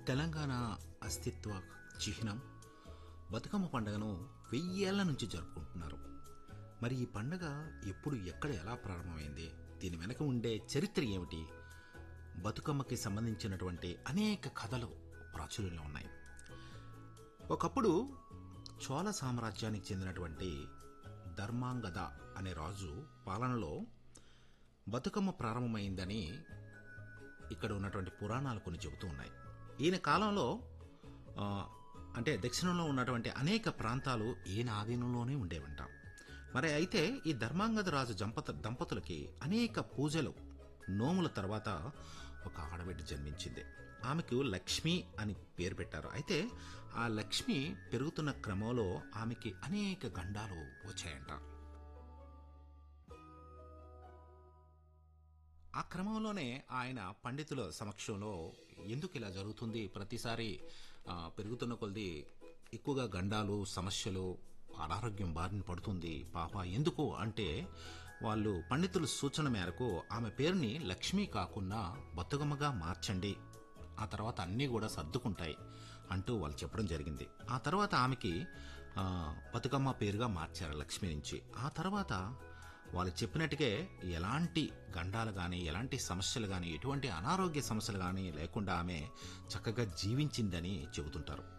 తెలంగాణ అస్తిత్వ చిహ్నం బతుకమ్మ పండుగను వెయ్యేళ్ల నుంచి జరుపుకుంటున్నారు మరి ఈ పండుగ ఎప్పుడు ఎక్కడ ఎలా ప్రారంభమైంది దీని వెనక ఉండే చరిత్ర ఏమిటి బతుకమ్మకి సంబంధించినటువంటి అనేక కథలు ప్రాచుర్యంలో ఉన్నాయి ఒకప్పుడు చోళ సామ్రాజ్యానికి చెందినటువంటి ధర్మాంగద అనే రాజు పాలనలో బతుకమ్మ ప్రారంభమైందని ఇక్కడ ఉన్నటువంటి పురాణాలు కొన్ని చెబుతూ ఉన్నాయి ఈయన కాలంలో ఆ, అంటే దక్షిణంలో ఉన్నటువంటి అనేక ప్రాంతాలు ఈయన ఆధీనంలోనే ఉండేవంట మరి అయితే ఈ ధర్మాంగద రాజు జంపత దంపతులకి అనేక పూజలు నోముల తర్వాత ఒక ఆడబిడ్డ జన్మించింది ఆమెకు లక్ష్మి అని పేరు పెట్టారు అయితే ఆ లక్ష్మి పెరుగుతున్న క్రమంలో ఆమెకి అనేక గండాలు వచ్చాయంట ఆ క్రమంలోనే ఆయన పండితుల సమక్షంలో ఎందుకు ఇలా జరుగుతుంది ప్రతిసారి ఆ, పెరుగుతున్న కొలది ఎక్కువగా గండాలు సమస్యలు అనారోగ్యం బారిన పడుతుంది పాప ఎందుకు అంటే వాళ్ళు పండితుల సూచన మేరకు ఆమె పేరుని లక్ష్మి కాకుండా బతుకమ్మగా మార్చండి ఆ తర్వాత అన్నీ కూడా సర్దుకుంటాయి అంటూ వాళ్ళు చెప్పడం జరిగింది ఆ తర్వాత ఆమెకి ఆ, బతుకమ్మ పేరుగా మార్చారు లక్ష్మి నుంచి ఆ తర్వాత వాళ్ళు చెప్పినట్టుగే ఎలాంటి గండాలు కానీ ఎలాంటి సమస్యలు కానీ ఎటువంటి అనారోగ్య సమస్యలు కానీ లేకుండా ఆమె చక్కగా జీవించిందని చెబుతుంటారు